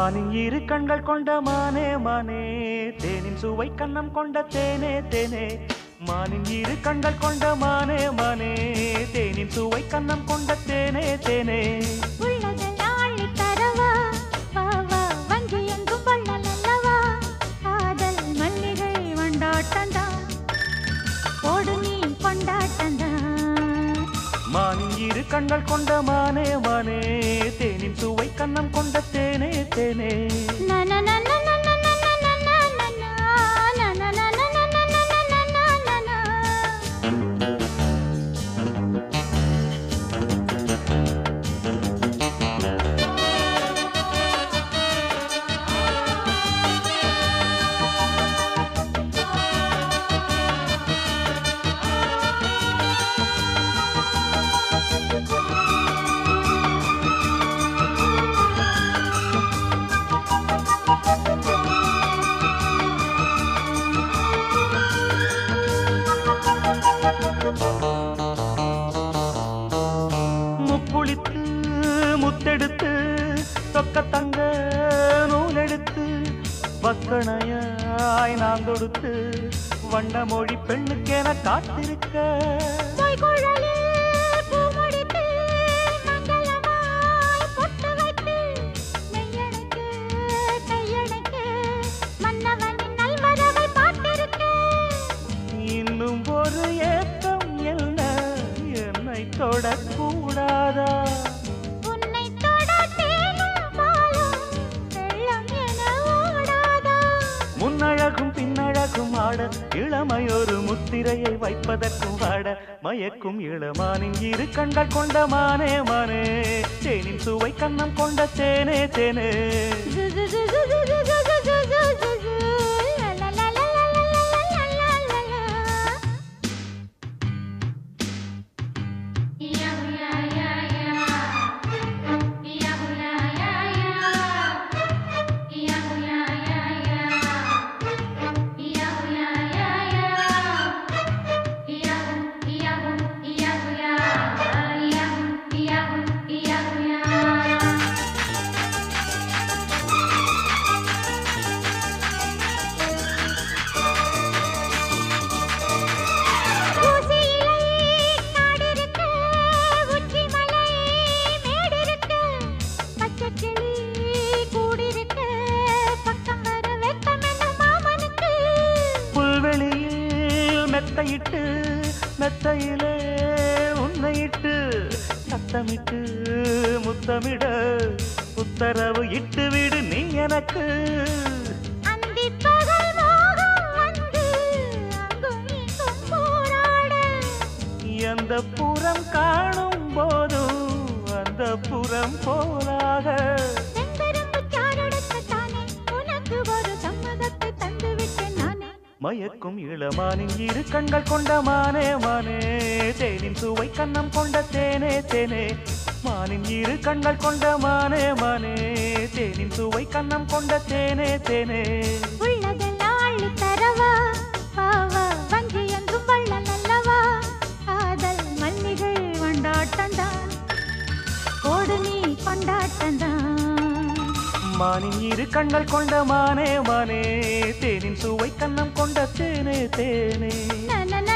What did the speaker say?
மானின் இரு கண்கள் கொண்ட மானே மானே தேனின் சுவை கண்ணம் கொண்ட தேனே தேனே மானின் இரு கண்கள் கொண்ட மானே மானே தேனின் சுவை கண்ணம் கொண்ட தேனே தேனே உள்ளதெல்லாம் அள்ளித் தரவா? வா, வா, வஞ்சி எங்கும் வள்ளல் அல்லவா? காதல் மல்லிகை வண்டாட்டந்தான். போடு நீ கொண்டாட்டந்தான். மானின் இரு கண்கள் கொண்ட மானே மானே தேனின் சுவை கண்ணம் கொண்ட தேனே தேனே ந, ந, ந, ந, ந, ந, ந, ந, ந, ந, ந, ந. ந, ந, ந, ந, ந, ந, ந, ந, ந, ந, ந. முக்குளித்து முத்தெடுத்து தொக்க தங்க நூலெடுத்து வக்கணையாய் நான் தொடுத்து வண்ண மொழி பெண்ணுக்கென காத்திருக்க பொய்குழலில் பூ முடித்து, மங்களமாய் பொட்டு வைத்து, மெய்யணைக்கு, கையணைக்கு, மன்னவனின் நல்வரவை பார்த்திருக்க. இன்னும் ஒரு ஏக்கம் என்ன என்னை தொடக்கூடாதா உன்னைத் தொட தேனும் பாலும் வெள்ளம் என ஓடாதா? முன்னழகும் பின்னழகும் ஆட இளமையொரு முத்திரையை வைப்பதற்கும் ஆட மயக்கும் இளமானின் இரு கண்கள் கொண்ட மானே மானே தேனின் சுவை கண்ணம் கொண்ட தேனே தேனே ஜு, ஜு, ஜு, ஜு, ஜு, ஜு, ஜு, ஜு, ஜு, ஜு, ஜு, ஜு. லா, லா, லா, லா, லா, லா, லா, லா, லா, லா. ஊசி இலை காடிருக்கு, உச்சி மலை மேடிருக்கு, பச்சைக் கிளி கூடிருக்கு, பக்கம் வர வெட்கம் என்னும் மாமனுக்கு. புல்வெளியில் மெத்தையிட்டு மெத்தையிலே உன்னையிட்டு சத்தமிட்டு முத்தமிட உத்தரவு இட்டு விடு நீ எனக்கு அந்திப் பகல் மோகம் வந்து அங்கும் இங்கும் போராட. எந்த புறம் காணும் போதும் அந்த புறம் போலாக செந்தரும்புச் சாறெடுக்கத்தானே உனக்கு ஒரு சம்மதத்தை தந்துவிட்டேன் நானே. மயக்கும் இளமானின் இரு கண்கள் கொண்ட மானே மானே தேனின் சுவை கண்ணம் கொண்ட தேனே தேனே மானின் இரு கண்கள் கொண்ட மானே மானே தேனின் சுவை கண்ணம் கொண்ட தேனே தேனே உள்ளதெல்லாம் அள்ளித் தரவா? வா, வா, வஞ்சி என்றும் வள்ளல் அல்லவா? காதல் மல்லிகை வண்டாட்டந்தான். போடு நீ கொண்டாட்டந்தான். மானின் இரு கண்கள் கொண்ட மானே மானே தேனின் சுவை கண்ணம் கொண்ட தேனே தேனே ந, ந, ந,